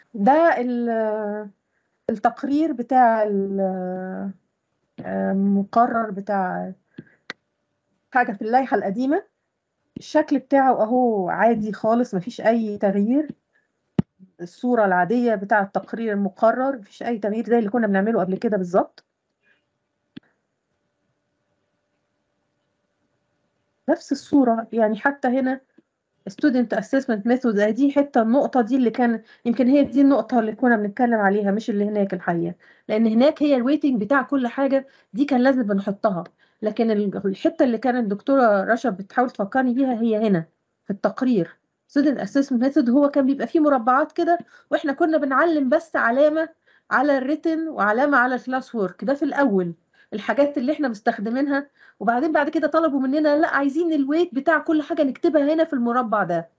ده ال- التقرير بتاع ال- المقرر بتاع حاجة في اللائحة القديمة الشكل بتاعه أهو عادي خالص مفيش أي تغيير الصورة العادية بتاع التقرير المقرر مفيش أي تغيير زي اللي كنا بنعمله قبل كده بالظبط نفس الصورة يعني حتى هنا student assessment method أهي دي حتة النقطة دي اللي كان يمكن هي دي النقطة اللي كنا بنتكلم عليها مش اللي هناك الحقيقة لأن هناك هي الويتنج بتاع كل حاجة دي كان لازم بنحطها لكن ال- الحتة اللي كانت الدكتورة رشا بتحاول تفكرني بيها هي هنا في التقرير student assessment method هو كان بيبقى فيه مربعات كده واحنا كنا بنعلم بس علامة على الريتن وعلامة على الكلاس وورك ده في الأول الحاجات اللي احنا مستخدمينها وبعدين بعد كده طلبوا مننا لا عايزين الويت بتاع كل حاجة نكتبها هنا في المربع ده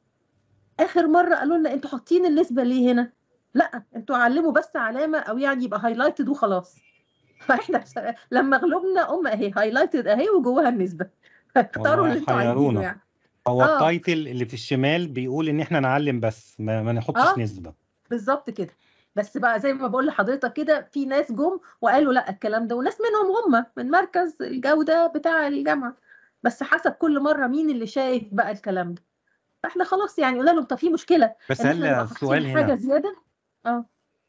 اخر مره قالوا لنا انتوا حاطين النسبه ليه هنا لا انتوا علموا بس علامه او يعني يبقى هايلايتد وخلاص فاحنا بس- لما غلبنا ام اهي هايلايتد اهي وجواها النسبه فاختاروا والله اللي انتوا عايزينه حيرونا. يعني هو آه. التايتل اللي في الشمال بيقول ان احنا نعلم بس ما, ما نحطش آه. نسبة بالظبط كده بس بقى زي ما بقول لحضرتك كده في ناس جم وقالوا لا الكلام ده وناس منهم هم من مركز الجوده بتاع الجامعه بس حسب كل مره مين اللي شايف بقى الكلام ده فاحنا خلاص يعني قلنا لهم طب في مشكله بس ان هل احنا نبقى حاطين السؤال حاجه هنا زياده اه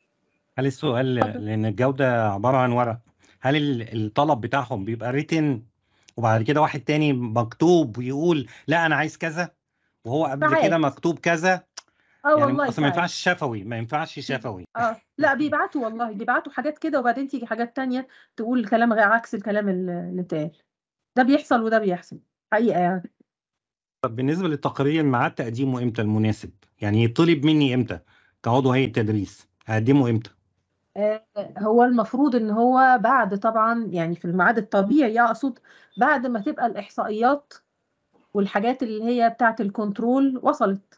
هل السؤال اتفضل. لان الجودة عبارة عن ورق هل ال- الطلب بتاعهم بيبقى ريتن وبعد كده واحد تاني مكتوب ويقول لا انا عايز كذا وهو قبل ساعات. كده مكتوب كذا اه يعني والله اصلا ما ساعات. ينفعش شفوي ما ينفعش شفوي اه لا بيبعتوا والله بيبعتوا حاجات كده وبعدين تيجي حاجات تانية تقول كلام غير عكس الكلام اللي اللي اتقال ده بيحصل وده بيحصل حقيقة يعني طب بالنسبة للتقرير ميعاد تقديمه امتى المناسب يعني يطلب مني امتى كعضو هيئة تدريس هقدمه امتى آه هو المفروض ان هو بعد طبعا يعني في الميعاد الطبيعي اقصد بعد ما تبقى الاحصائيات والحاجات اللي هي بتاعه الكنترول وصلت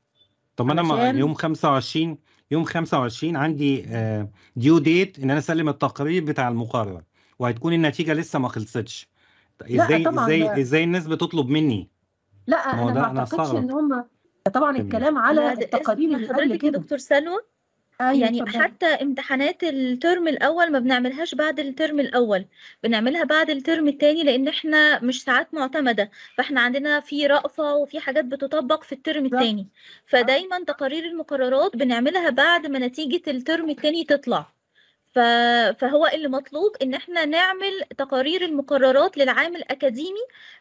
طب انا ما- علشان- يوم 25 يوم 25 عندي ديو ديت ان انا اسلم التقرير بتاع المقرر وهتكون النتيجه لسه ما خلصتش لا، ازاي طبعاً ازاي ده- ازاي الناس بتطلب مني لا ما هو انا ده ما أنا اعتقدش أستغرب. ان هم طبعا تمام. الكلام على بعد التقارير اسم اللي قبل حضرتك يا كده دكتور سلوى ايوه يعني اتفضلي. حتى امتحانات الترم الأول ما بنعملهاش بعد الترم الأول بنعملها بعد الترم التاني لأن احنا مش ساعات معتمدة فاحنا عندنا في رأفة وفي حاجات بتطبق في الترم بالظبط. التاني فدايما تقارير المقررات بنعملها بعد ما نتيجة الترم التاني تطلع ف... فهو اللي مطلوب ان احنا نعمل تقارير المقررات للعام الأكاديمي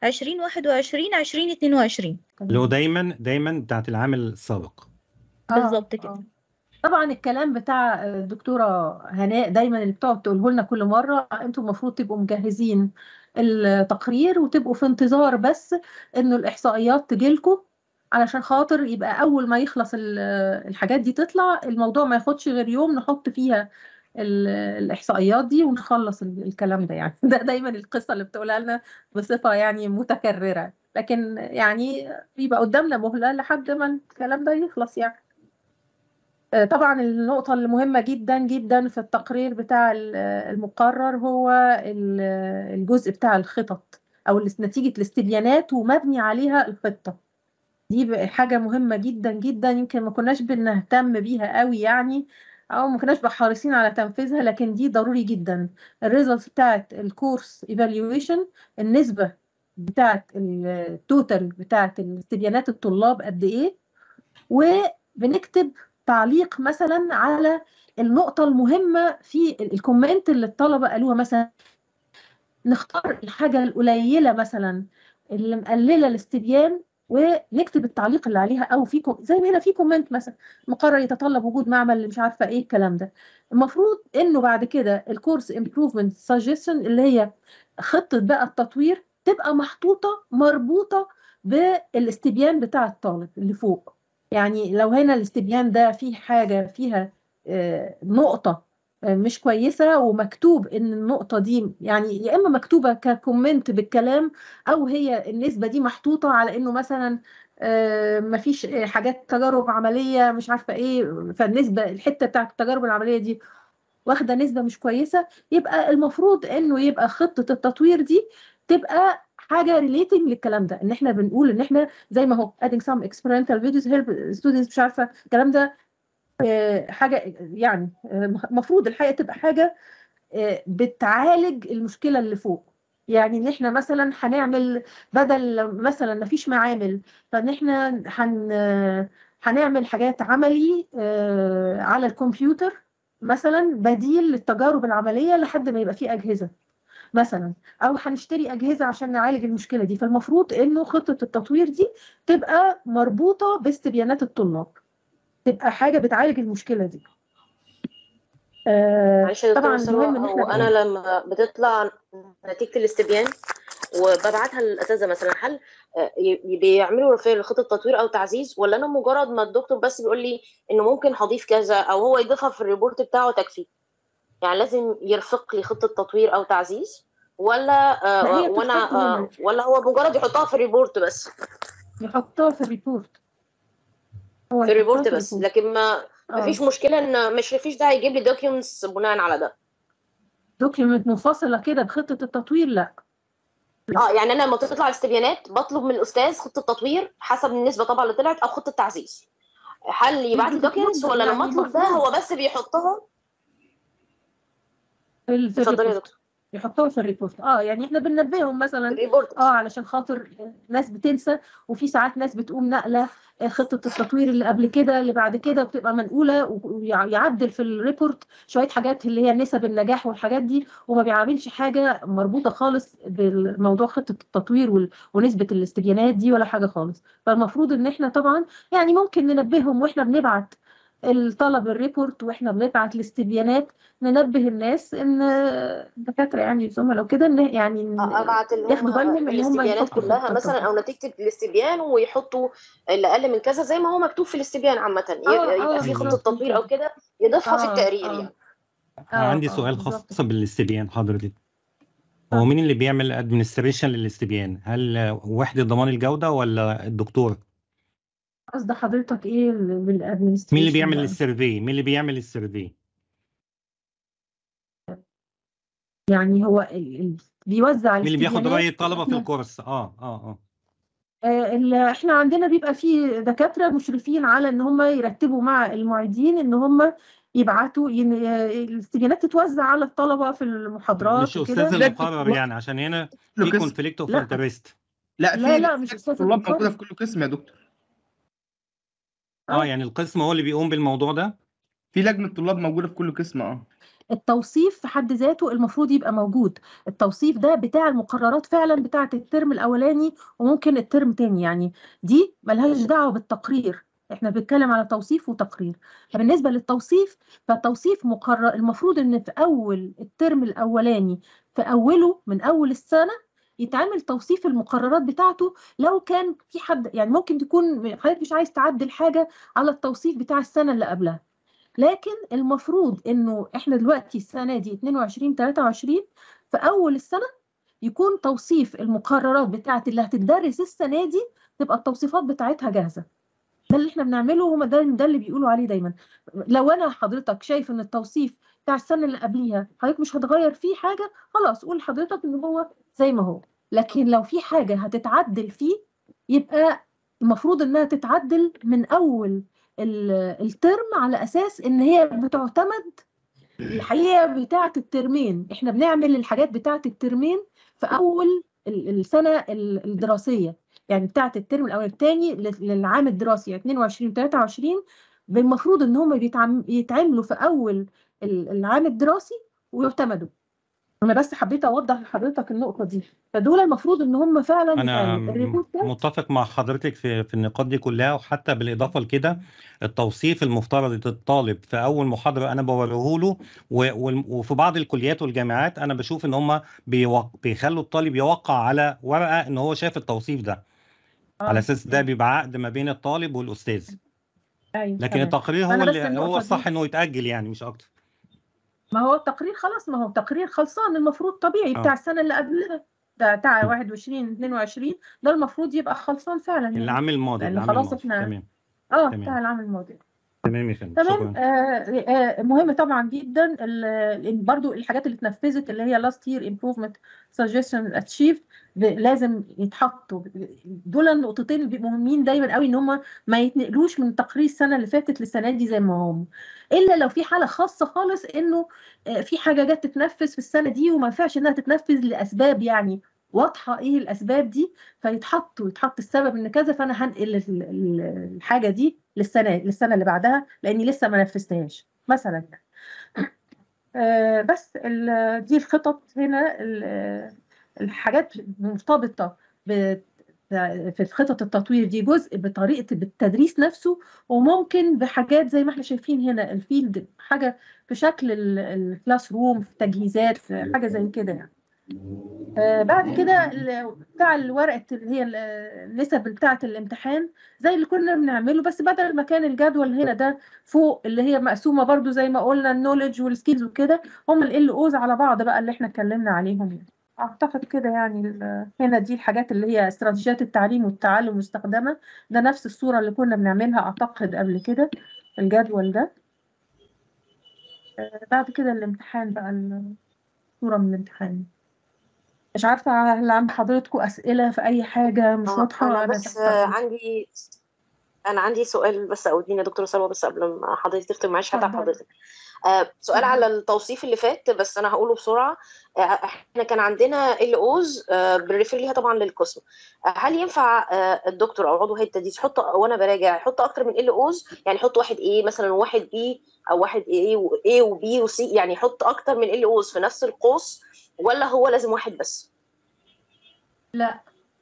2021 2022 اللي هو دايما دايما بتاعت العام السابق آه، بالظبط كده. آه. طبعا الكلام بتاع الدكتوره هناء دايما اللي بتقعد تقوله لنا كل مره انتوا المفروض تبقوا مجهزين التقرير وتبقوا في انتظار بس انه الاحصائيات تجيلكم علشان خاطر يبقى اول ما يخلص ال- الحاجات دي تطلع الموضوع ما ياخدش غير يوم نحط فيها ال- الاحصائيات دي ونخلص ال- الكلام ده يعني ده دايما القصه اللي بتقولها لنا بصفه يعني متكرره لكن يعني بيبقى قدامنا مهله لحد ما الكلام ده يخلص يعني آه، طبعا النقطة المهمة جدا جدا في التقرير بتاع ال- المقرر هو ال- الجزء بتاع الخطط أو الاس- نتيجة الاستبيانات ومبني عليها الخطة دي بقى حاجة مهمة جدا جدا يمكن ما كناش بنهتم بيها قوي يعني أو ما كناش بقى حريصين على تنفيذها لكن دي ضروري جدا الريزلتس بتاعت الكورس ايفالويشن النسبة بتاعت التوتال بتاعت استبيانات الطلاب قد إيه وبنكتب تعليق مثلا على النقطة المهمة في ال- الكومنت اللي الطلبة قالوها مثلا نختار الحاجة القليلة مثلا اللي مقللة الاستبيان ونكتب التعليق اللي عليها او في كو- زي ما هنا في كومنت مثلا مقرر يتطلب وجود معمل اللي مش عارفه ايه الكلام ده المفروض انه بعد كده الكورس امبروفمنت سجستشن اللي هي خطه بقى التطوير تبقى محطوطه مربوطه بالاستبيان بتاع الطالب اللي فوق يعني لو هنا الاستبيان ده فيه حاجه فيها آه، نقطه آه، مش كويسه ومكتوب ان النقطه دي يعني يا اما مكتوبه ككومنت بالكلام او هي النسبه دي محطوطه على انه مثلا آه، مفيش آه، حاجات تجارب عمليه مش عارفه ايه فالنسبه الحته بتاعت التجارب العمليه دي واخده نسبه مش كويسه يبقى المفروض انه يبقى خطه التطوير دي تبقى حاجه ريليتنج للكلام ده ان احنا بنقول ان احنا زي ما هو adding some experimental videos help students مش عارفه الكلام ده آه، حاجه يعني المفروض الحقيقه تبقى حاجه آه، بتعالج المشكله اللي فوق يعني ان احنا مثلا هنعمل بدل مثلا ما فيش معامل فان احنا هن هنعمل حاجات عملي آه، على الكمبيوتر مثلا بديل للتجارب العمليه لحد ما يبقى فيه اجهزه مثلا او هنشتري اجهزه عشان نعالج المشكله دي فالمفروض انه خطه التطوير دي تبقى مربوطه باستبيانات الطلاب تبقى حاجه بتعالج المشكله دي آه، معلش يا طبعا دكتورة سلوى مهم ان هو احنا انا لما بتطلع نتيجة الاستبيان وببعتها للاساتذه مثلا هل آه، ي- بيعملوا ريفير لخطه تطوير او تعزيز ولا انا مجرد ما الدكتور بس بيقول لي انه ممكن هضيف كذا او هو يضيفها في الريبورت بتاعه تكفي يعني لازم يرفق لي خطه تطوير او تعزيز ولا لا، آه هي وانا بتتحط هنا. آه ولا هو مجرد يحطها في الريبورت بس يحطها في الريبورت هو في الريبورت يحطها بس الريبورت. لكن ما آه. مفيش مشكله ان مش مفيش داعي يجيب لي دوكيومنتس بناء على ده دوكيومنت منفصله كده بخطه التطوير لا اه يعني انا لما بتطلع الاستبيانات بطلب من الاستاذ خطه تطوير حسب النسبه طبعا اللي طلعت او خطه تعزيز هل يبعت لي المفروض دوكيومنتس ولا لما يعني اطلب ده المفروض. هو بس بيحطها في ال- في اتفضلي يا الريبورت دكتور يحطوها في الريبورت اه يعني احنا بننبههم مثلا الريبورت اه علشان خاطر ناس بتنسى وفي ساعات ناس بتقوم نقله خطه التطوير اللي قبل كده اللي بعد كده بتبقى منقوله ويعدل في الريبورت شويه حاجات اللي هي نسب النجاح والحاجات دي وما بيعملش حاجه مربوطه خالص بالموضوع خطه التطوير وال- ونسبه الاستبيانات دي ولا حاجه خالص فالمفروض ان احنا طبعا يعني ممكن ننبههم واحنا بنبعت الطلب الريبورت واحنا بنبعت الاستبيانات ننبه الناس ان الدكاتره يعني زملاء وكده ان يعني إن ابعت لهم ياخدوا بالهم ان هم الاستبيانات يحطوا كلها خطة مثلا طبعاً. او نتيجه الاستبيان ويحطوا اللي اقل من كذا زي ما هو مكتوب في الاستبيان عامه ي- آه، آه، يبقى في خطه بالظبط تطوير او كده. كده يضيفها في آه، التقرير آه. يعني آه، عندي آه، سؤال بالظبط خاص بالاستبيان حضرتك آه. هو مين اللي بيعمل ادمنستريشن للاستبيان هل وحدة ضمان الجودة ولا الدكتور قصد حضرتك ايه بالادمنستريشن مين اللي بيعمل السيرفي مين اللي بيعمل السيرفي يعني هو ال... ال... بيوزع مين اللي بياخد الاستبيانات رأي الطلبة في إحنا- الكورس اه اه اه آه، ال- احنا عندنا بيبقى في دكاترة مشرفين على ان هم يرتبوا مع المعيدين ان هم يبعتوا ين... آه، الاستبيانات تتوزع على الطلبة في المحاضرات مش وكده استاذ لا، المقرر الدكتور- يعني عشان هنا كله في قسم كونفليكت اوف لا. انترست لا لا في لا مش استاذ طلاب موجوده المقرر في كل قسم يا دكتور اه آه. يعني القسم هو اللي بيقوم بالموضوع ده في لجنه طلاب موجوده في كل قسم اه التوصيف في حد ذاته المفروض يبقى موجود التوصيف ده بتاع المقررات فعلا بتاعة الترم الأولاني وممكن الترم تاني يعني دي ملهاش دعوة بالتقرير احنا بنتكلم على توصيف وتقرير فبالنسبة للتوصيف فالتوصيف مقرر المفروض ان في أول الترم الأولاني في أوله من أول السنة يتعمل توصيف المقررات بتاعته لو كان في حد يعني ممكن تكون حضرتك مش عايز تعدل حاجة على التوصيف بتاع السنة اللي قبلها لكن المفروض انه احنا دلوقتي السنه دي 22 23 في اول السنه يكون توصيف المقررات بتاعت اللي هتدرس السنه دي تبقى التوصيفات بتاعتها جاهزه ده اللي احنا بنعمله هما ده ده اللي بيقولوا عليه دايما لو انا حضرتك شايف ان التوصيف بتاع السنه اللي قبليها حضرتك مش هتغير فيه حاجه خلاص قول لحضرتك ان هو زي ما هو لكن لو في حاجه هتتعدل فيه يبقى المفروض انها تتعدل من اول ال- الترم على اساس ان هي بتعتمد الحقيقه بتاعه الترمين احنا بنعمل الحاجات بتاعه الترمين في اول ال- السنه ال- الدراسيه يعني بتاعه الترم الاول الثاني للعام الدراسي 22 23 المفروض ان هم بيتعم- يتعملوا في اول ال- العام الدراسي ويعتمدوا انا بس حبيت اوضح لحضرتك النقطه دي فدول المفروض ان هم فعلا انا يتعملوا الريبورت ده متفق مع حضرتك في في النقاط دي كلها وحتى بالاضافه لكده التوصيف المفترض الطالب في اول محاضره انا بوريه له و- وال- وفي بعض الكليات والجامعات انا بشوف ان هم بيخلوا الطالب يوقع على ورقه ان هو شاف التوصيف ده على اساس ده بيبقى عقد ما بين الطالب والاستاذ ايوه لكن تمام. التقرير هو فأنا بس اللي النقطة هو دي- الصح انه يتاجل يعني مش اكتر ما هو التقرير خلاص ما هو التقرير خلصان المفروض طبيعي آه. بتاع السنة اللي قبلها ده بتاع 21 22 ده المفروض يبقى خلصان فعلا يعني العام الماضي لأن العام خلاص الماضي إحنا- تمام اه تمام. بتاع العام الماضي تمام يا فندم تمام شكرا آه آه مهم طبعا جدا ال- ال- برضو الحاجات اللي اتنفذت اللي هي last year improvement suggestion achieved ب- لازم يتحطوا دول النقطتين اللي بيبقوا مهمين دايما قوي ان هم ما يتنقلوش من تقرير السنه اللي فاتت للسنه دي زي ما هم الا لو في حاله خاصه خالص انه آه، في حاجه جت تتنفذ في السنه دي وما ينفعش انها تتنفذ لاسباب يعني واضحه ايه الاسباب دي فيتحطوا يتحط السبب ان كذا فانا هنقل ال- ال- الحاجه دي للسنه للسنه اللي بعدها لاني لسه ما نفذتهاش مثلا يعني آه، بس ال- دي الخطط هنا ال- الحاجات مرتبطه ب- في خطط التطوير دي جزء بطريقه بالتدريس نفسه وممكن بحاجات زي ما احنا شايفين هنا الفيلد حاجه في شكل ال- الكلاس روم في تجهيزات في حاجه زي كده يعني آه، بعد كده ال- بتاع الورقه اللي هي ال- النسب بتاعه الامتحان زي اللي كنا بنعمله بس بدل ما كان الجدول هنا ده فوق اللي هي مقسومه برضو زي ما قلنا النولج والسكيلز وكده هم ال اوز على بعض بقى اللي احنا اتكلمنا عليهم يعني. اعتقد كده يعني ال- هنا دي الحاجات اللي هي استراتيجيات التعليم والتعلم المستخدمه ده نفس الصوره اللي كنا بنعملها اعتقد قبل كده الجدول ده آه، بعد كده الامتحان بقى الصوره من الامتحان مش عارفة هل عند حضرتكم أسئلة في أي حاجة مش آه، واضحة انا أنا بس تحت آه، عندي انا عندي سؤال بس اوديني يا دكتوره سلوى بس قبل ما حضرتك تختم معلش هتعب اتفضلي. حضرتك آه، سؤال اتفضلي. على التوصيف اللي فات بس انا هقوله بسرعه آه، احنا كان عندنا ال اوز بنريفير ليها طبعا للقسم آه، هل ينفع آه، الدكتور او عضو هيئه التدريس يحط وانا براجع يحط اكتر من ال اوز يعني يحط واحد ايه مثلا واحد بي او واحد ايه وايه وبي وسي يعني يحط اكتر من ال اوز في نفس القوس ولا هو لازم واحد بس لا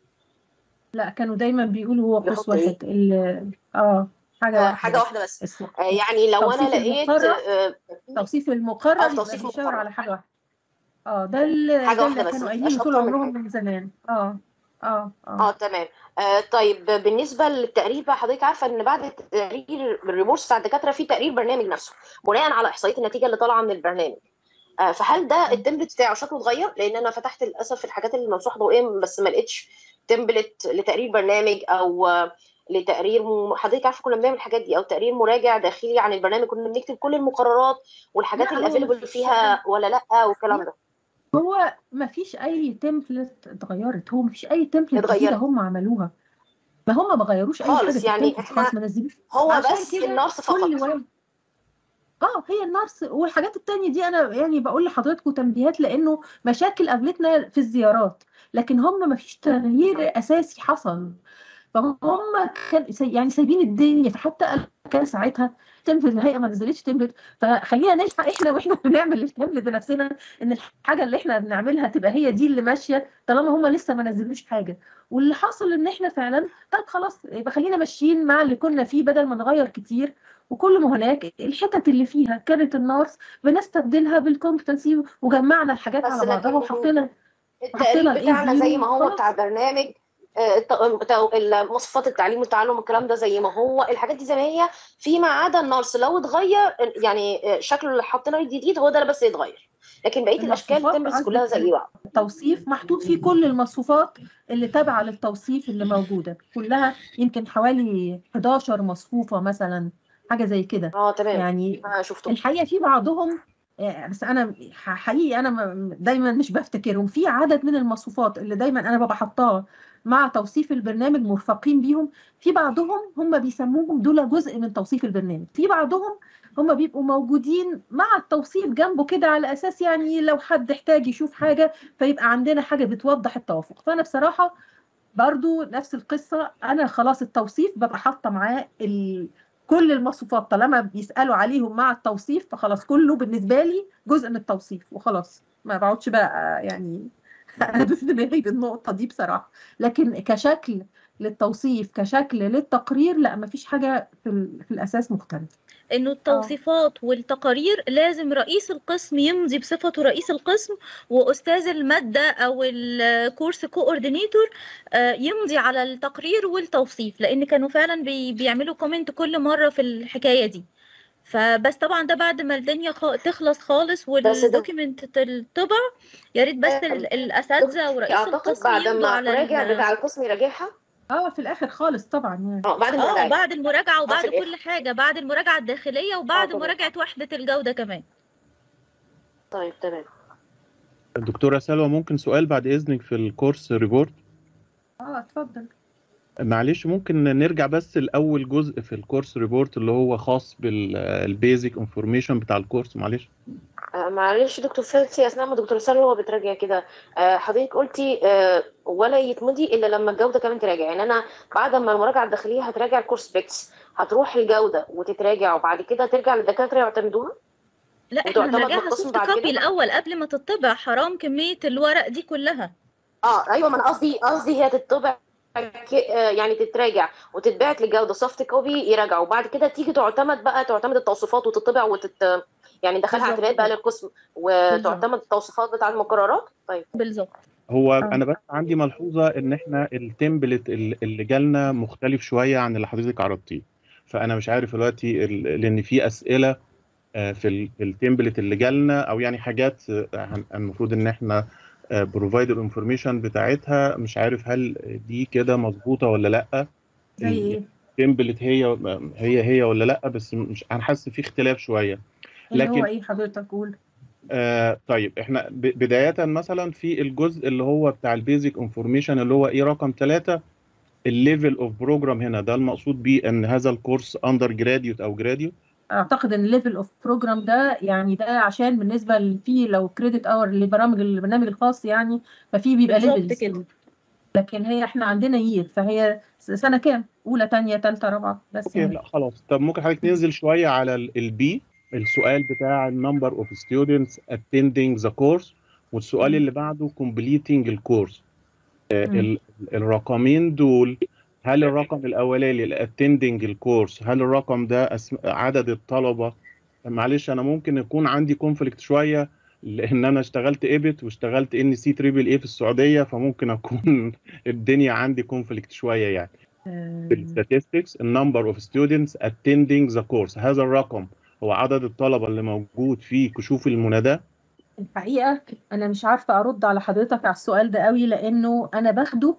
لا كانوا دايما بيقولوا هو قوس بيحط إيه؟ واحد ال- اه حاجة آه، واحدة حاجه بس. واحده بس اسمه آه، يعني لو انا توصيف لقيت المقرر. آه، توصيف المقرر آه، يبقى توصيف بيشاور مقرر. على حاجة واحدة اه ده اللي حاجة ده واحدة اللي بس، كانوا ما قايلينه تبقاش طول أكتر من عمرهم كده. من زمان اه اه اه اه تمام آه طيب بالنسبه للتقرير بقى حضرتك عارفه ان بعد التقرير الريبورتس بتاع الدكاتره في تقرير برنامج نفسه بناء على احصائيه النتيجه اللي طالعه من البرنامج آه فهل ده التمبلت بتاعه شكله اتغير لان انا فتحت للاسف الحاجات اللي ممسوحه ضوئيا بس ما لقيتش تمبلت لتقرير برنامج او آه، لتقرير م... حضرتك عارفه كنا بنعمل الحاجات دي او تقرير مراجع داخلي عن البرنامج كنا بنكتب كل المقررات والحاجات لا، اللي هو افيلبل مفيش- فيها ولا لا والكلام ده هو ما فيش اي تمبلت اتغيرت هو ما فيش اي تمبلت اتغيرت. جديده هم عملوها ما هم ما غيروش اي خالص، حاجه في يعني التمبلت إحنا خالص ما نزلوش هو عشان بس كده النارس فقط كل واحد اه هي النارس والحاجات التانية دي انا يعني بقول لحضراتكم تنبيهات لانه مشاكل قابلتنا في الزيارات لكن هم ما فيش تغيير اساسي حصل فهم كان سي- يعني سايبين الدنيا فحتى كان ساعتها تمبلت الهيئه ما نزلتش تمبلت فخلينا نلحق احنا واحنا بنعمل التمبلت بنفسنا ان الحاجه اللي احنا بنعملها تبقى هي دي اللي ماشيه طالما هم لسه ما نزلوش حاجه واللي حصل ان احنا فعلا طب خلاص يبقى خلينا ماشيين مع اللي كنا فيه بدل ما نغير كتير وكل ما هناك الحتت اللي فيها كانت النارس بنستبدلها بالكومبتنسي وجمعنا الحاجات بس على بعضها لكن وحطينا التقرير حطينا ال بتاعنا A0 زي ما هو خلاص. بتاع البرنامج آه، الت- الت- مواصفات التعليم والتعلم والكلام ده زي ما هو الحاجات دي زي ما هي فيما عدا النارس لو اتغير يعني آه، شكله اللي حطيناه الجديد هو ده اللي بس يتغير لكن بقيه الاشكال المصفوفات تمبلز قصدك كلها زي بعض التوصيف محطوط فيه كل المصفوفات اللي تابعة للتوصيف اللي موجودة كلها يمكن حوالي 11 مصفوفة مثلا حاجة زي كده اه تمام يعني انا شفته الحقيقة في بعضهم آه، بس أنا ح- حقيقي أنا م- دايما مش بفتكرهم في عدد من المصفوفات اللي دايما أنا ببقى حطاها مع توصيف البرنامج مرفقين بيهم في بعضهم هم بيسموهم دول جزء من توصيف البرنامج في بعضهم هم بيبقوا موجودين مع التوصيف جنبه كده على اساس يعني لو حد احتاج يشوف حاجه فيبقى عندنا حاجه بتوضح التوافق فانا بصراحه برضو نفس القصه انا خلاص التوصيف ببقى حاطه معاه ال... كل المصفوفات طالما بيسالوا عليهم مع التوصيف فخلاص كله بالنسبه لي جزء من التوصيف وخلاص ما بقعدش بقى يعني انا في دماغي بالنقطه دي بصراحه لكن كشكل للتوصيف كشكل للتقرير لا ما فيش حاجه في, ال... في الاساس مختلفه انه التوصيفات والتقارير لازم رئيس القسم يمضي بصفته رئيس القسم واستاذ الماده او الكورس كوردينيتور يمضي على التقرير والتوصيف لان كانوا فعلا بي بيعملوا كومنت كل مره في الحكايه دي فبس طبعا ده بعد ما الدنيا خ... تخلص خالص بس ده- والدوكيمنت تطبع يا ريت بس ال- الاساتذه ورئيس اعتقد القسم بعد يمضوا ما على الراجع ال- بتاع القسم يراجعها اه في الاخر خالص طبعا يعني اه بعد اه المراجعه بعد المراجعة وبعد الآخر. كل حاجة بعد المراجعة الداخلية وبعد طبعا. مراجعة وحدة الجودة كمان طيب تمام دكتورة سلوى ممكن سؤال بعد إذنك في الكورس ريبورت اه اتفضل معلش ممكن نرجع بس لأول جزء في الكورس ريبورت اللي هو خاص بالبيزك انفورميشن بتاع الكورس معلش آه، معلش دكتور فلسي اثناء ما دكتور سلوى بتراجع كده آه، حضرتك قلتي آه، ولا يتمضي الا لما الجوده كمان تراجع يعني انا بعد ما المراجعه الداخليه هتراجع الكورس بيكس هتروح الجوده وتتراجع وبعد كده ترجع للدكاتره يعتمدوها لا احنا وتعتمد بنراجعها بالقسم سوفت بعد كوبي كده؟ الأول قبل ما تطبع حرام كمية الورق دي كلها اه ايوه ما انا قصدي قصدي هي تطبع ك- آه، يعني تتراجع وتتبعت للجوده سوفت كوبي يراجعوا وبعد كده تيجي تعتمد بقى تعتمد التوصيفات وتطبع وتت يعني ندخلها بالظبط اعتماد بقى للقسم وتعتمد التوصيفات بتاع المقررات طيب بالظبط هو آه. أنا بس عندي ملحوظة إن إحنا التمبلت ال- اللي جالنا مختلف شوية عن اللي حضرتك عرضتيه فأنا مش عارف دلوقتي ال- لأن في أسئلة آه، في ال- في التمبلت اللي جالنا أو يعني حاجات آه، هن- المفروض إن إحنا بروفايد الانفورميشن بتاعتها مش عارف هل دي كده مظبوطة ولا لأ زي ايه التمبلت هي هي هي ولا لا بس مش انا حاسس في اختلاف شويه اللي لكن- هو ايه حضرتك قول آه طيب احنا ب- بدايه مثلا في الجزء اللي هو بتاع البيزك انفورميشن اللي هو ايه رقم ثلاثة الليفل اوف بروجرام هنا ده المقصود بيه ان هذا الكورس اندر جراديوت او جراديوت اعتقد ان الليفل اوف بروجرام ده يعني ده عشان بالنسبه ل- في لو كريدت اور لبرامج البرنامج الخاص يعني ففي بيبقى بالظبط ليفلز كده. لكن هي احنا عندنا يير فهي س- سنه كام؟ اولى ثانيه ثالثه رابعه بس اوكي يعني لا خلاص طب ممكن حضرتك ننزل شويه على البي السؤال بتاع النمبر اوف ستودنتس attending ذا كورس والسؤال مم. اللي بعده completing الكورس مم. ال- الرقمين دول هل الرقم الاولاني الاتندنج الكورس هل الرقم ده أسم... عدد الطلبه معلش انا ممكن يكون عندي كونفليكت شويه لان انا اشتغلت ايبت واشتغلت ان سي تريبل اي في السعوديه فممكن اكون الدنيا عندي كونفليكت شويه يعني آه، في الستاتستكس النمبر اوف ستودنتس attending ذا كورس هذا الرقم هو عدد الطلبه اللي موجود في كشوف المناداه الحقيقه انا مش عارفه ارد على حضرتك على السؤال ده قوي لانه انا باخده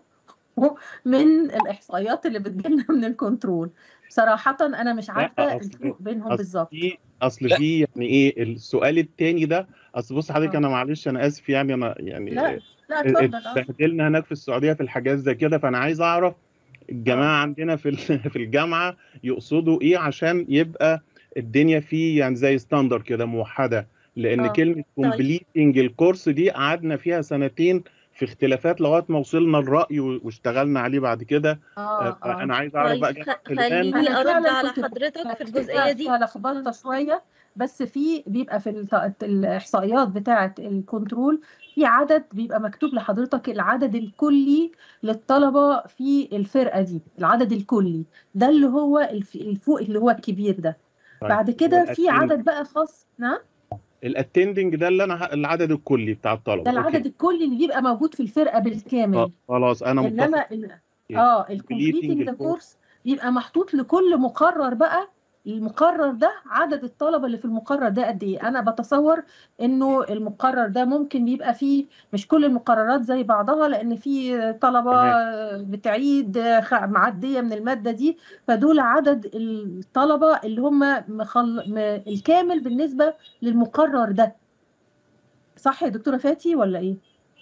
من الاحصائيات اللي بتجيلنا من الكنترول صراحه انا مش عارفه أصل- الفروق بينهم أصل بالظبط في اصل في يعني ايه السؤال التاني ده اصل بص حضرتك آه. انا معلش انا اسف يعني انا يعني لا لا اتفضل اه اتبهدلنا هناك في السعوديه في الحاجات زي كده فانا عايز اعرف الجماعه عندنا في ال- في الجامعه يقصدوا ايه عشان يبقى الدنيا فيه يعني زي ستاندر كده موحده لان آه. كلمه كومبليتنج الكورس دي قعدنا فيها سنتين في اختلافات لغايه ما وصلنا الراي و- واشتغلنا عليه بعد كده اه اه فانا عايز اعرف بقى طيب جامعة خ- الآن خليني أنا أرد فعلاً على كنت حضرتك في فيها- الجزئية دي فيها لخبطه شويه بس في بيبقى في الت- الاحصائيات بتاعه الكنترول في عدد بيبقى مكتوب لحضرتك العدد الكلي للطلبه في الفرقه دي العدد الكلي ده اللي هو الف- الفوق اللي هو الكبير ده طيب، بعد كده في والattending- عدد بقى خاص نعم الاتندنج ده اللي انا ه- العدد الكلي بتاع الطلبه ده العدد أوكي. الكلي اللي بيبقى موجود في الفرقه آه، بالكامل خلاص انا انما متفق ال- Okay. اه Completing الكومبليتنج ذا الكورس. كورس بيبقى محطوط لكل مقرر بقى المقرر ده عدد الطلبه اللي في المقرر ده قد ايه انا بتصور انه المقرر ده ممكن يبقى فيه مش كل المقررات زي بعضها لان في طلبه بتعيد خ- معديه من الماده دي فدول عدد الطلبه اللي هم مخل... م... الكامل بالنسبه للمقرر ده صح يا دكتوره فاتي ولا ايه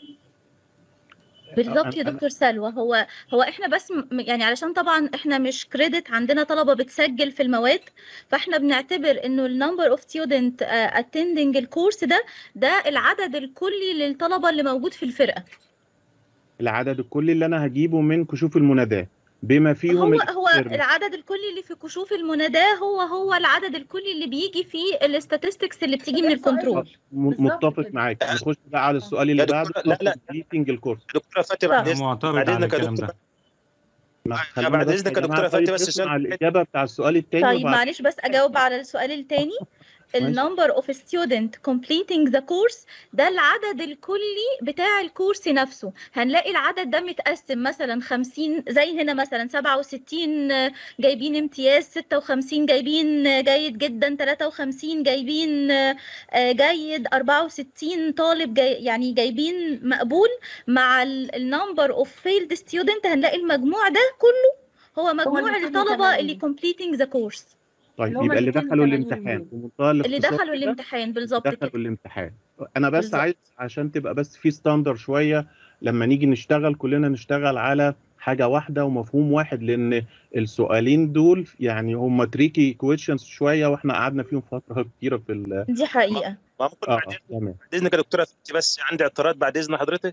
بالظبط يا أنا- أنا- دكتور سلوى هو هو احنا بس م- يعني علشان طبعا احنا مش كريدت عندنا طلبه بتسجل في المواد فاحنا بنعتبر انه النمبر اوف ستودنت اتندنج الكورس ده ده العدد الكلي للطلبه اللي موجود في الفرقه العدد الكلي اللي انا هجيبه من كشوف المناداه بما فيهم هو هو الإكسترنال. العدد الكلي اللي في كشوف المناداه هو هو العدد الكلي اللي بيجي في الاستاتستكس اللي بتيجي من الكنترول م- بالظبط متفق كده. معاك نخش بقى على السؤال اللي يا بعده دكتور، لا، لا. completing الكورس دكتوره فاتي بعد انا اذنك معترض بعد على اذنك يا الكلام دكتور ده ما آه، خلينا بعد بس إذنك يا جماعة دكتورة فاتي طيب بس نسمع سؤال- الإجابة بتاع السؤال التاني طيب وبعد معلش بس اجاوب على السؤال التاني النمبر اوف ستودنت completing ذا كورس ده العدد الكلي بتاع الكورس نفسه هنلاقي العدد ده متقسم مثلا 50 زي هنا مثلا 67 جايبين امتياز 56 جايبين جيد جدا 53 جايبين جيد 64 طالب جاي يعني جايبين مقبول مع النمبر اوف فيلد ستودنت هنلاقي المجموع ده كله هو مجموع الطلبه اللي completing ذا كورس طيب اللي هم يبقى اللي دخلوا 280 الامتحان دول. بمنتهى اللي الاختصار دخلوا كده، الامتحان بالظبط دخلوا كده الامتحان انا بس بالظبط. عايز عشان تبقى بس في ستاندر شويه لما نيجي نشتغل كلنا نشتغل على حاجه واحده ومفهوم واحد لان السؤالين دول يعني هم تريكي كويشنز شويه واحنا قعدنا فيهم فتره كتيره في ال دي حقيقه ما ممكن اه بعد آه، إذن- تمام بعد اذنك يا دكتوره فاتي بس عندي اعتراض بعد اذن حضرتك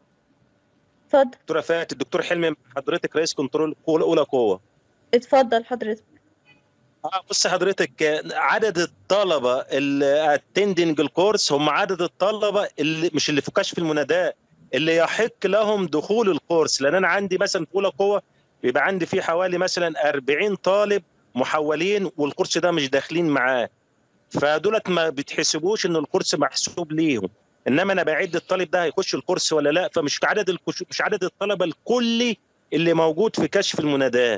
اتفضل دكتوره فاتي الدكتور حلمي حضرتك رئيس كنترول قوه اولى قوه اتفضل حضرتك اه بص حضرتك آه، عدد الطلبه اللي اتندنج الكورس هم عدد الطلبه اللي مش اللي في كشف المنادات اللي يحق لهم دخول الكورس لان انا عندي مثلا في اولى قوه بيبقى عندي فيه حوالي مثلا 40 طالب محولين والكورس ده مش داخلين معاه فدولت ما بتحسبوش ان الكورس محسوب ليهم انما انا بعد الطالب ده هيخش الكورس ولا لا فمش عدد الكش... مش عدد الطلبه الكلي اللي موجود في كشف المنادات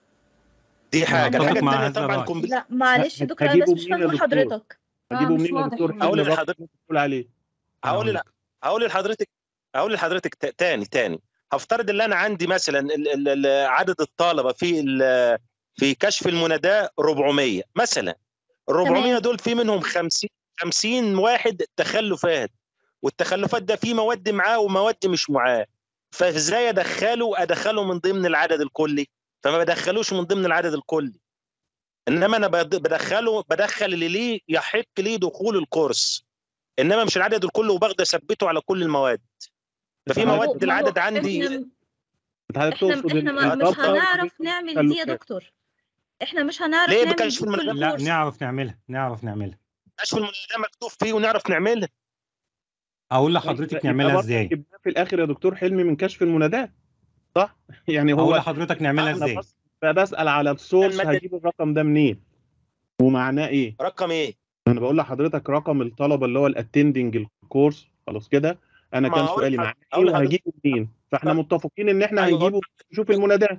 دي حاجه أتفق الحاجه مع الثانيه هذا طبعا الرأي. كمبيوتر لا معلش يا هت- دكتور انا بس هجيبه مش منين يا فاهمه دكتور؟ حضرتك هجيبه مش منين يا واضح دكتور الموضوع. هقول حلمي الرقم لحضرتك اللي بتقول عليه هقول لك هقول لحضرتك هقول لحضرتك ت- تاني تاني هفترض ان انا عندي مثلا ال ال ال عدد الطلبه في ال- في كشف المناداه 400 مثلا ال 400 تمام. دول في منهم 50 50 واحد تخلفات والتخلفات ده في مواد معاه ومواد مش معاه فازاي ادخله ادخله من ضمن العدد الكلي فما بدخلوش من ضمن العدد الكلي انما انا بد- بدخله بدخل اللي ليه يحق ليه دخول الكورس انما مش العدد الكلي وباخده اثبته على كل المواد ففي ما هو- مواد ما هو العدد عندي احنا انت حضرتك احنا تقصد احنا ان ما- مش الضبطة هنعرف نعمل دي يا دكتور احنا مش هنعرف ليه نعمل بكشف دي المنادات؟ كل لا كورس نعرف نعملها نعرف نعملها كشف المناداه مكتوب فيه ونعرف نعملها اقول يبقى- لحضرتك يبقى نعملها برضه ازاي جبناه في الاخر يا دكتور حلمي من كشف المنادات صح يعني اقول هو لحضرتك نعملها انا ازاي بس بسال على السورس المادة- هجيب الرقم ده منين ومعناه ايه رقم ايه؟ انا بقول لحضرتك رقم الطلبه اللي هو الاتندنج الكورس خلاص كده انا ما كان أقول سؤالي لحضرتك- معناه ايه أقول لحضرتك- وهجيبه منين فاحنا طب- متفقين ان احنا أيوة. هنجيبه نشوف المنادات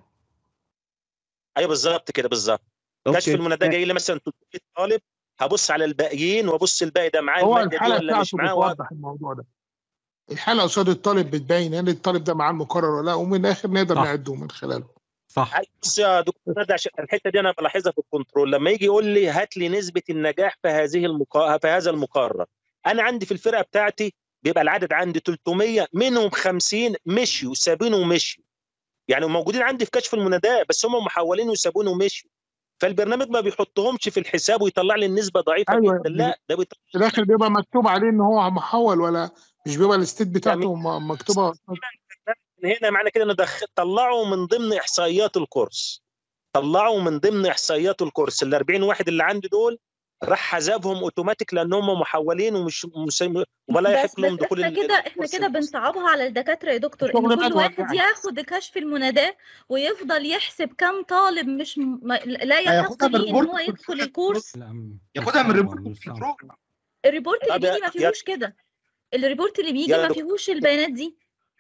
ايوه بالظبط كده بالظبط كشف اوكي المناداه جاي لي مثلا 300 طالب هبص على الباقيين وابص الباقي ده معاه هو الماده دي الحالة ولا مش بتاعته معاه وهب- بتوضح الموضوع ده الحالة قصاد الطالب بتبين هل الطالب ده معاه المقرر ولا لا ومن الآخر نقدر صح. نعده من خلاله صح بص يا دكتور ندى عشان الحته دي انا بلاحظها في الكنترول لما يجي يقول لي هات لي نسبه النجاح في هذه المقا... في هذا المقرر انا عندي في الفرقه بتاعتي بيبقى العدد عندي 300 منهم 50 مشيوا سابينه ومشيوا يعني موجودين عندي في كشف المناداه بس هم محولين وسابونه ومشيوا فالبرنامج ما بيحطهمش في الحساب ويطلع لي النسبه ضعيفه أيوة. جدا لا ده بيطلع في الآخر بيبقى مكتوب عليه إن هو محول ولا مش بيبقى الستيت بتاعته م- مكتوبة من هنا معنى كده ان دخ... طلعوا من ضمن احصائيات الكورس طلعوا من ضمن احصائيات الكورس ال 40 واحد اللي عندي دول راح حسابهم اوتوماتيك لان هم محولين ومش مش ولا بس يحق لهم بس دخول احنا ال- كده احنا الكورس كده بنصعبها على الدكاترة يا دكتور شغل ان كل مدوى واحد يعني. ياخد كشف المناداة ويفضل يحسب كم طالب مش م... ما- لا يحق هياخدها من ليه ان الريبورت هو يدخل الكورس لا م- ياخدها من صعبة، الريبورت مش صعبة. كنترول الريبورت اللي طب يا- بيجي ما يا- فيهوش كده الريبورت اللي بيجي يا ما دكتور. فيهوش البيانات دي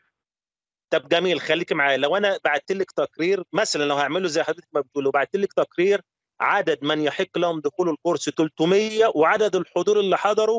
طب جميل خليك معايا لو انا بعت لك تقرير مثلا لو هعمله زي حضرتك ما بتقول لو بعت لك تقرير عدد من يحق لهم دخول الكورس 300 وعدد الحضور اللي حضروا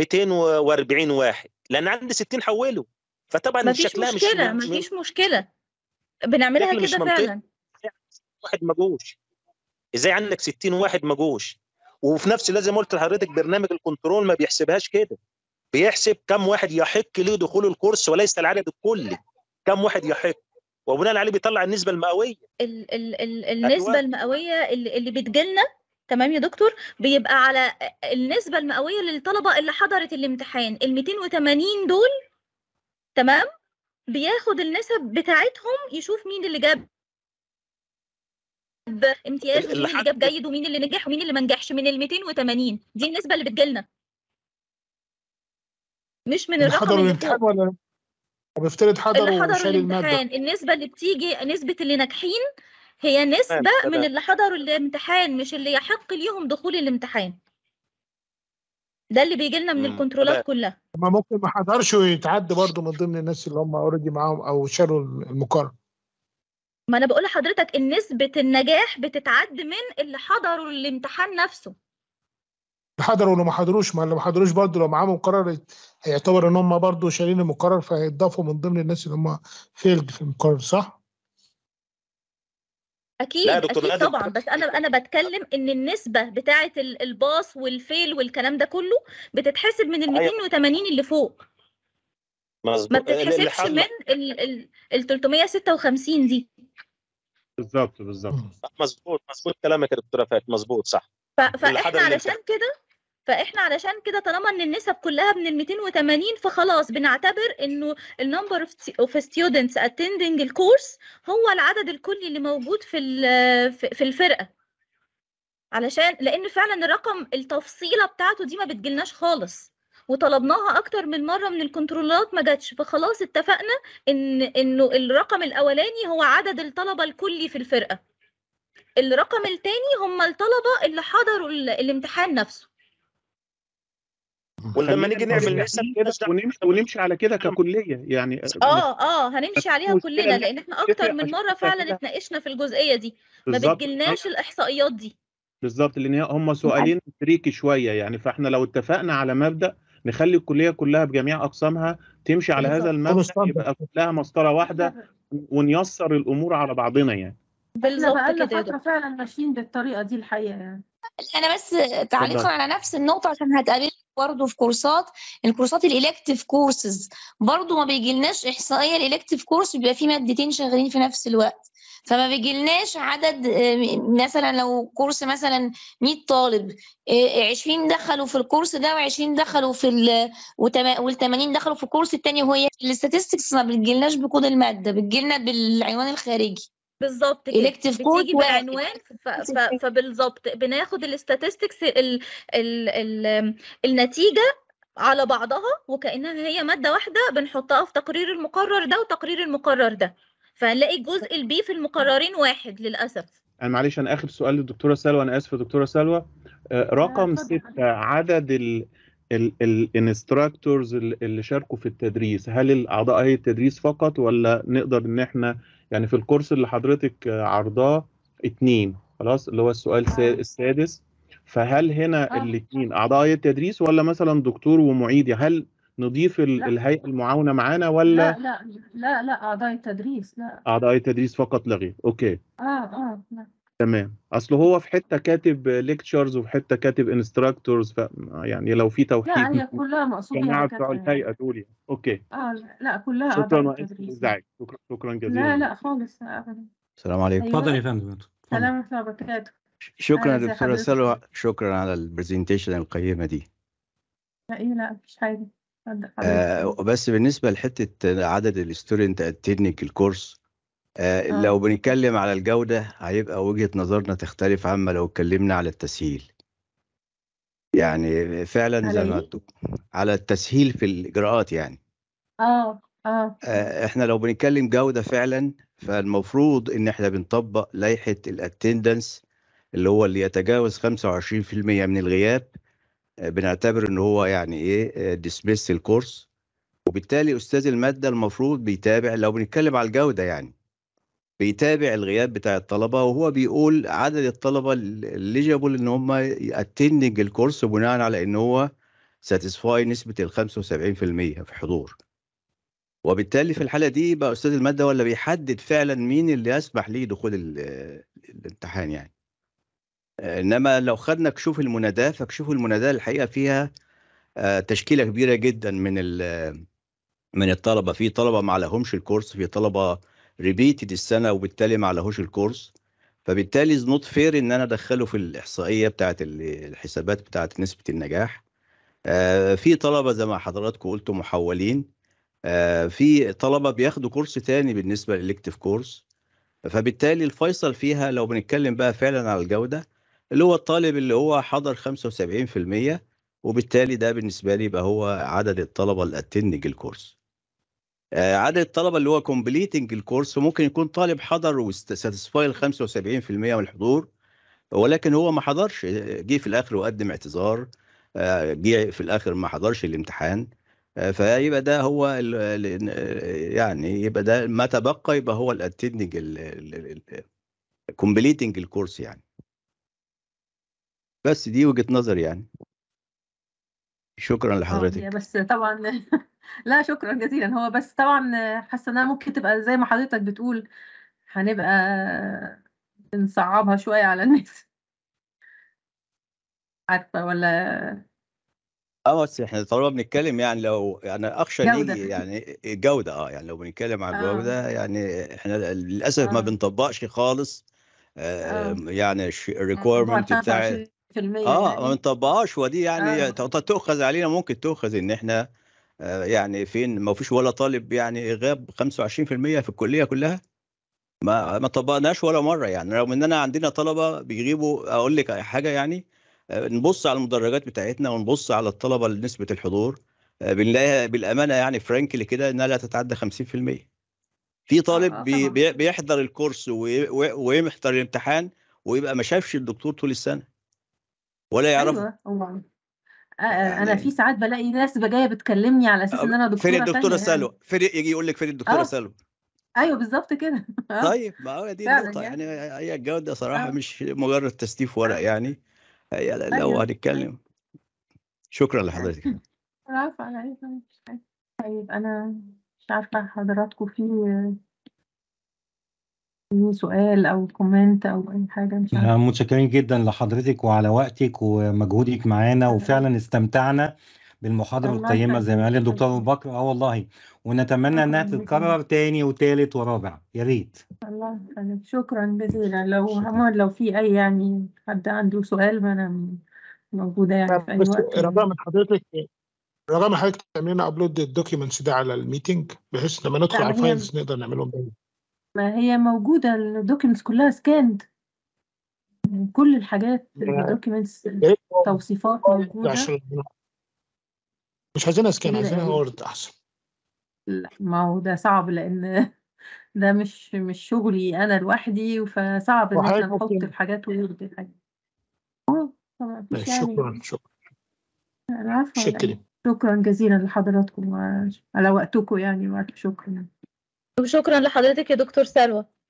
240 واحد لان عندي 60 حولوا فطبعا ما فيش شكلها مش مشكلة ما فيش مشكلة بنعملها شكل مش كده منطقي. فعلا واحد ما جوش ازاي عندك 60 واحد ما جوش وفي نفس لازم قلت لحضرتك برنامج الكنترول ما بيحسبهاش كده بيحسب كم واحد يحق ليه دخول الكورس وليس العدد الكلي كم واحد يحق وبناء عليه بيطلع النسبه المئويه ال ال ال النسبة المئوية اللي, اللي بتجيلنا تمام يا دكتور بيبقى على النسبة المئوية للطلبة اللي حضرت الامتحان ال 280 دول تمام بياخد النسب بتاعتهم يشوف مين اللي جاب امتياز اللي ومين اللي حد- جاب جيد ومين اللي نجح ومين اللي ما نجحش من ال 280 دي النسبة اللي بتجيلنا مش من اللي الرقم حضروا اللي الامتحان فوق ولا بيفترض اللي حضروا حضروا وشال المادة الامتحان النسبة اللي بتيجي نسبة اللي ناجحين هي نسبة تمام، من تمام. اللي حضروا الامتحان مش اللي يحق ليهم دخول الامتحان ده اللي بيجي لنا من مم. الكنترولات تمام. كلها ما ممكن ما حضرش ويتعد برضه من ضمن الناس اللي هم اوريدي معاهم او شالوا المقارنه ما انا بقول لحضرتك ان نسبة النجاح بتتعد من اللي حضروا الامتحان نفسه حضروا ولا ما حضروش ما اللي ما حضروش برضه لو معاهم مقرر هيعتبر ان هم برضه شايلين المقرر فهيتضافوا من ضمن الناس اللي هم فيلد في المقرر صح؟ اكيد لا يا دكتور اكيد نادر. طبعا بس انا انا بتكلم ان النسبة بتاعة ال- الباص والفيل والكلام ده كله بتتحسب من ال أيوة. 280 اللي فوق ما مظبوط اللي بتتحسبش حصل- من ال ال ال 356 دي بالظبط بالظبط مظبوط مظبوط كلامك يا دكتوره فات مظبوط صح ف- اللي فاحنا حضر علشان كده فاحنا علشان كده طالما ان النسب كلها من ال 280 فخلاص بنعتبر انه النمبر اوف ستودنتس attending الكورس هو العدد الكلي اللي موجود في ال- في في الفرقه علشان لان فعلا الرقم التفصيله بتاعته دي ما بتجيلناش خالص وطلبناها اكتر من مره من الكنترولات ما جاتش فخلاص اتفقنا ان انه الرقم الاولاني هو عدد الطلبه الكلي في الفرقه الرقم التاني هم الطلبه اللي حضروا ال- الامتحان نفسه ولما نيجي خلينا نعمل نمشي نسب كده ونمشي ونمشي على كده ككليه يعني اه اه هنمشي عليها المشكلة كلنا إن لان احنا نتفق اكتر من عشان مره فعلا كده- اتناقشنا في الجزئيه دي ما بالظبط بتجيلناش الاحصائيات دي بالظبط لان هي- هم سؤالين تريكي شويه يعني فاحنا لو اتفقنا على مبدا نخلي الكليه كلها بجميع اقسامها تمشي على هذا المبدا كونستانت. يبقى كلها مسطره واحده ونيسر الامور على بعضنا يعني احنا بالظبط بقالنا كده يا فترة دكتور فعلا ماشيين بالطريقة دي الحقيقة يعني انا بس تعليقا اتفضل. على نفس النقطه عشان هتقابلني برضه في كورسات الكورسات الالكتيف كورسز برضه ما بيجيلناش احصائيه الالكتيف كورس بيبقى فيه مادتين شغالين في نفس الوقت فما بيجيلناش عدد آه، مثلا لو كورس مثلا 100 طالب آه، 20 دخلوا في الكورس ده و20 دخلوا في ال وال80 دخلوا في الكورس التاني وهي الاستاتستكس ما بتجيلناش بكود الماده بتجيلنا بالعنوان الخارجي بالظبط كده elective course بتيجي واحد. بالعنوان ف... ف... فبالظبط بناخد الاستاتستكس ال... ال... ال... النتيجه على بعضها وكانها هي ماده واحده بنحطها في تقرير المقرر ده وتقرير المقرر ده فهنلاقي الجزء البي في المقررين واحد للاسف انا معلش انا اخر سؤال للدكتوره سلوى انا اسف يا دكتوره سلوى آه، رقم اتفضل ستة عدد ال الانستراكتورز اللي شاركوا في التدريس هل الاعضاء هيئه التدريس فقط ولا نقدر ان احنا يعني في الكورس اللي حضرتك آه، عرضاه اتنين خلاص اللي هو السؤال السا- آه. السادس فهل هنا آه. الاثنين اعضاء هيئه التدريس ولا مثلا دكتور ومعيد هل نضيف ال- لا. الهيئه المعاونه معانا لا ولا لا لا لا أعضاء التدريس لا اعضاء هيئه التدريس فقط لا غير اوكي اه اه لا تمام اصل هو في حته كاتب ليكتشرز وفي حته كاتب انستراكتورز ف يعني لو في توحيد لا هي من كلها مقصود بيها الجماعه بتوع دكاترة الهيئه دول يعني. اوكي اه لا, لا كلها شكرا أعضاء واسف التدريس للازعاج شكرا شكرا جزيلا لا لا خالص لا أبدا السلام عليكم أيوة. اتفضل يا فندم اتفضل. سلام ورحمة الله وبركاته شكرا آه، يا ازي دكتورة حضرتك؟ سلوى شكرا على البرزنتيشن القيمة دي لا إيه لا مفيش حاجة اتفضل آه حضرتك. بس بالنسبة لحتة عدد الستودنت اتندنج الكورس آه آه. لو بنتكلم على الجودة هيبقى وجهة نظرنا تختلف عما لو اتكلمنا على التسهيل يعني فعلا على زي ما إيه؟ قلت- على التسهيل في الإجراءات يعني اه اه آه، احنا لو بنتكلم جودة فعلا فالمفروض ان احنا بنطبق لائحة الاتندنس اللي هو اللي يتجاوز 25% من الغياب آه، بنعتبر ان هو يعني ايه ديسمس الكورس وبالتالي استاذ المادة المفروض بيتابع لو بنتكلم على الجودة يعني بيتابع الغياب بتاع الطلبة وهو بيقول عدد الطلبة الليجابل ان هم اتندنج الكورس بناء على ان هو ساتيسفاي نسبة ال 75% في حضور وبالتالي في الحالة دي بقى أستاذ المادة ولا بيحدد فعلا مين اللي يسمح ليه دخول ال- الامتحان يعني آه، إنما لو خدنا كشوف المناداة فكشوف المناداة الحقيقة فيها آه، تشكيلة كبيرة جدا من ال- من الطلبة في طلبة ما عليهمش الكورس في طلبة ريبيتد السنة وبالتالي ما عليهوش الكورس فبالتالي از نوت فير ان انا ادخله في الاحصائيه بتاعت ال- الحسابات بتاعت نسبه النجاح آه، في طلبه زي ما حضراتكم قلتوا محولين آه، في طلبه بياخدوا كورس تاني بالنسبه للإلكتيف كورس فبالتالي الفيصل فيها لو بنتكلم بقى فعلا على الجوده اللي هو الطالب اللي هو حضر 75% وبالتالي ده بالنسبه لي يبقى هو عدد الطلبه اللي اتنج الكورس آه، عدد الطلبه اللي هو كومبليتنج الكورس ممكن يكون طالب حضر وساتسفاي ال 75% من الحضور ولكن هو ما حضرش جه في الاخر وقدم اعتذار آه، جه في الاخر ما حضرش الامتحان آه، فيبقى ده هو ال- ال- يعني يبقى ده ما تبقى يبقى هو الاتندنج كومبليتنج الكورس يعني بس دي وجهة نظري يعني شكرا اه هي لحضرتك بس طبعا لا شكرا جزيلا هو بس طبعا حاسه انها ممكن تبقى زي ما حضرتك بتقول هنبقى بنصعبها شويه على الناس عارفه ولا اه بس احنا طالما بنتكلم يعني لو يعني اخشى جودة. نيجي يعني الجوده اه يعني لو بنتكلم عن آه. الجوده يعني احنا للاسف ما آه. بنطبقش خالص آه آه. يعني موضوع الريكويرمنت بتاع 25% اه ما يعني بنطبقهاش ودي يعني آه. ت- تؤخذ علينا ممكن تؤخذ ان احنا آه يعني فين ما فيش ولا طالب يعني غاب 25% في الكليه كلها ما ما طبقناش ولا مره يعني رغم اننا عندنا طلبه بيغيبوا اقول لك حاجه يعني آه، نبص على المدرجات بتاعتنا ونبص على الطلبه نسبه الحضور آه، بنلاقيها بالامانه يعني فرانكلي كده انها لا تتعدى 50% في طالب آه، بي طبعا. بي- بيحضر الكورس وي- وي- ويحضر الامتحان ويبقى ما شافش الدكتور طول السنه ولا يعرف ايوه طبعا آه، آه، انا يعني في ساعات بلاقي ناس جايه بتكلمني على اساس ان انا فين دكتوره الدكتوره تانية يعني سلوى فين يجي يقول لك فين الدكتوره اه سلوى ايوه بالظبط كده اه طيب ما هو دي فعلا النقطة يعني يعني هي الجودة صراحة اه مش مجرد تستيف ورق اه يعني هي لو ايوه ايوه هنتكلم شكرا ايوه لحضرتك العفو على ايه مش عارفة. طيب انا مش عارفه حضراتكم في في سؤال او كومنت او اي حاجه مش عارفه متشكرين جدا لحضرتك وعلى وقتك ومجهودك معانا وفعلا استمتعنا بالمحاضرة الله القيمة يخليك زي ما قال الدكتور أبو بكر اه والله ونتمنى انها شكرا جزيلا تتكرر تاني وتالت ورابع يا ريت الله يخليك شكرا جزيلا لو شكرا عمر لو في اي يعني حد عنده سؤال ما انا موجوده يعني في اي بس وقت رجاء من حضرتك رجاء من حضرتك تعمل لنا ابلود الدوكيومنتس ده على الميتنج بحيث لما ندخل لا على ما هي الفايلز نقدر نعملهم بيه. ما هي موجوده الدوكيومنتس كلها سكاند كل الحاجات يا الدوكيومنتس ريت توصيفات وورد موجوده عشان مش عايزينها سكان ال- عايزينها ال- وورد احسن لا، ما هو ده صعب لان ده مش مش شغلي انا لوحدي فصعب ان احنا وحضرتك نحط ممكن الحاجات ويرضي الحاجات اه طبعا مفيش ماشي يعني شكرا شكرا العفو على شكرا ايه شكرا جزيلا لحضراتكم وعلى وقتكم يعني وعلى شكرا وشكرا لحضرتك يا دكتور سلوى